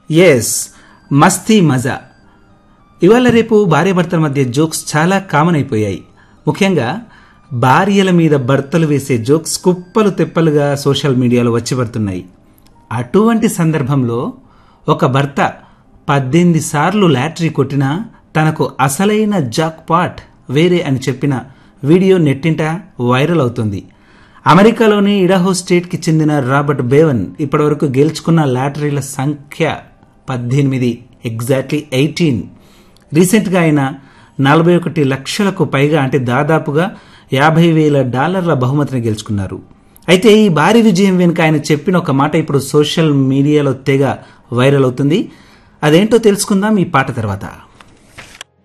yes మస్తీ మజా ఇవాళ రేపు భార్యాభర్తల మధ్య జోక్స్ చాలా కామన్ అయిపోయాయి ముఖ్యంగా భార్యల మీద భర్తలు వేసే జోక్స్ కుప్పలు తెప్పలుగా సోషల్ మీడియాలో వచ్చి పడుతున్నాయి అటువంటి సందర్భంలో ఒక భర్త పద్దెనిమిది సార్లు లాటరీ కొట్టినా తనకు అసలైన జాక్ పాట్ వేరే అని చెప్పిన వీడియో నెట్టింట వైరల్ అవుతుంది అమెరికాలోని ఇడాహో స్టేట్కి చెందిన రాబర్ట్ బేవన్ ఇప్పటివరకు గెలుచుకున్న లాటరీల సంఖ్య పద్దెనిమిది ఎగ్జాక్ట్లీ ఎయిటీన్ రీసెంట్గా ఆయన నలభై ఒకటి లక్షలకు పైగా అంటే దాదాపుగా యాభై వేల డాలర్ల బహుమతిని గెలుచుకున్నారు అయితే ఈ భారీ విజయం వెనుక ఆయన చెప్పిన ఒక మాట ఇప్పుడు సోషల్ మీడియాలో తెగ వైరల్ అవుతుంది అదేంటో తెలుసుకుందాం ఈ పాట తర్వాత